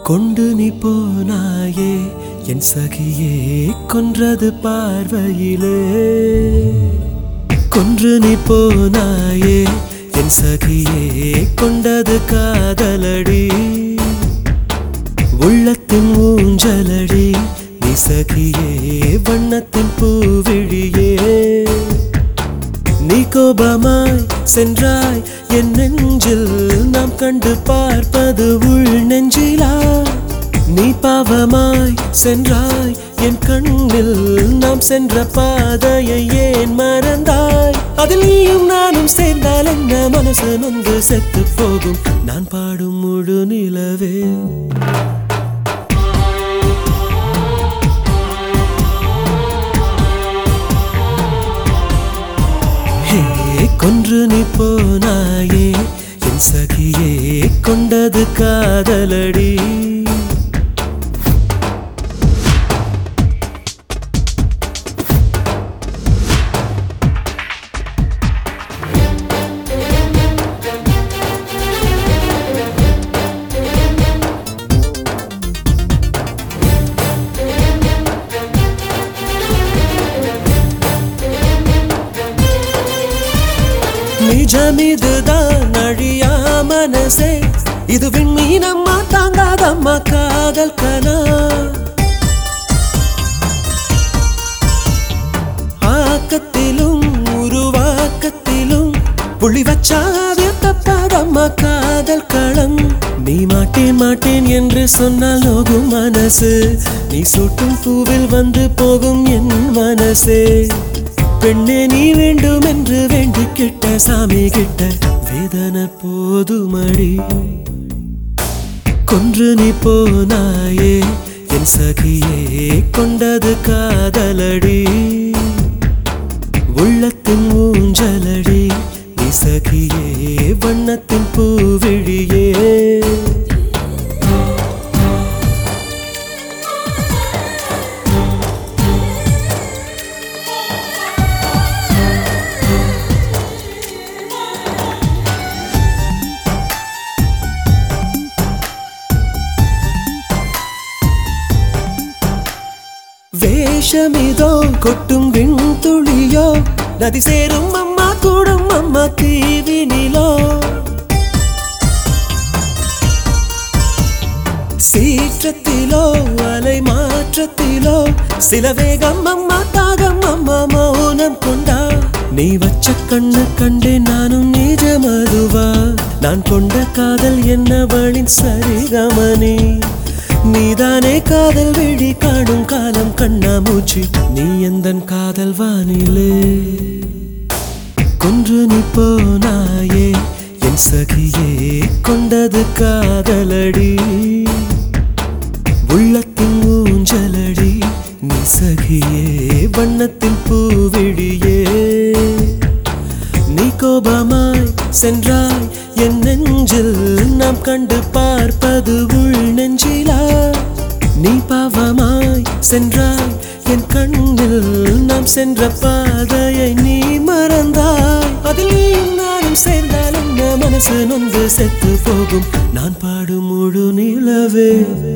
கொண்டு நீ போனாயே என் சகியே கொன்றது பார்வையிலே கொன்று நீ போனாயே என் சகியே கொண்டது காதலடி உள்ளத்தின் ஊஞ்சலடி நீ சகியே வண்ணத்தின் பூவிழியே நீ கோபமாய் சென்றாய் என் நெஞ்சில் நாம் கண்டு பார்ப்பது உள் நெஞ்சிலா நீ பாவமாய் சென்றாய் என் கண்ணில் நாம் சென்ற பாதையை ஏன் மறந்தாய் அதில் நீயும் நானும் சேர்ந்தால் என்ன மனசு நொந்து செத்து போகும் நான் பாடும் முழு நிலவே ஹே கொன்று நீ போனாயே என் சகியே கொண்டது காதலடி நிஜமிதுதான் அழியா மனசே இது விண்மீனம்மா தாங்காதம்மா காதல் கனா ஆக்கத்திலும் உருவாக்கத்திலும் புள்ளி வச்சாவே தப்பாதம்மா காதல் களம் நீ மாட்டேன் மாட்டேன் என்று சொன்னால் நோகும் மனசு நீ சூட்டும் பூவில் வந்து போகும் என் மனசே பெண்ணே நீ வேண்டும் என்று வேண்டி கிட்ட சாமி கிட்ட வேதனை போதுமடி கொன்று நீ போனாயே என் சகியே கொண்டது காதலடி உள்ளத்தின் ஊஞ்சலடி நீ சகியே வண்ணத்தின் பூவிழியே வேஷமிதோ கொட்டும் விண்துளியோ நதி சேரும் அம்மா கூடும் அம்மா தீவினிலோ சீற்றத்திலோ அலை மாற்றத்திலோ சில வேகம் அம்மா தாகம் அம்மா மௌனம் கொண்டா நீ வச்ச கண்ணு கண்டேன் நானும் நிஜமதுவா நான் கொண்ட காதல் என்னவளின் சரிகமனி நீதானே காதல் விழி காணும் காலம் கண்ணாமூச்சி நீ எந்தன் காதல் வானிலே கொன்று நீ போனாயே என் சகியே கொண்டது காதலடி உள்ளத்தின் ஊஞ்சலடி நீ சகியே வண்ணத்தின் பூவிழியே நீ கோபமாய் சென்றாய் என் நெஞ்சில் நாம் கண்டு பார்ப்பது உள் நெஞ்சிலா நீ பாவமாய் சென்றாய் என் கண்ணில் நாம் சென்ற பாதையை நீ மறந்தாய் அதில் நீயும் நானும் சேர்ந்தால் என்ன மனசு நொந்து செத்து போகும் நான் பாடும் முழு நிலவே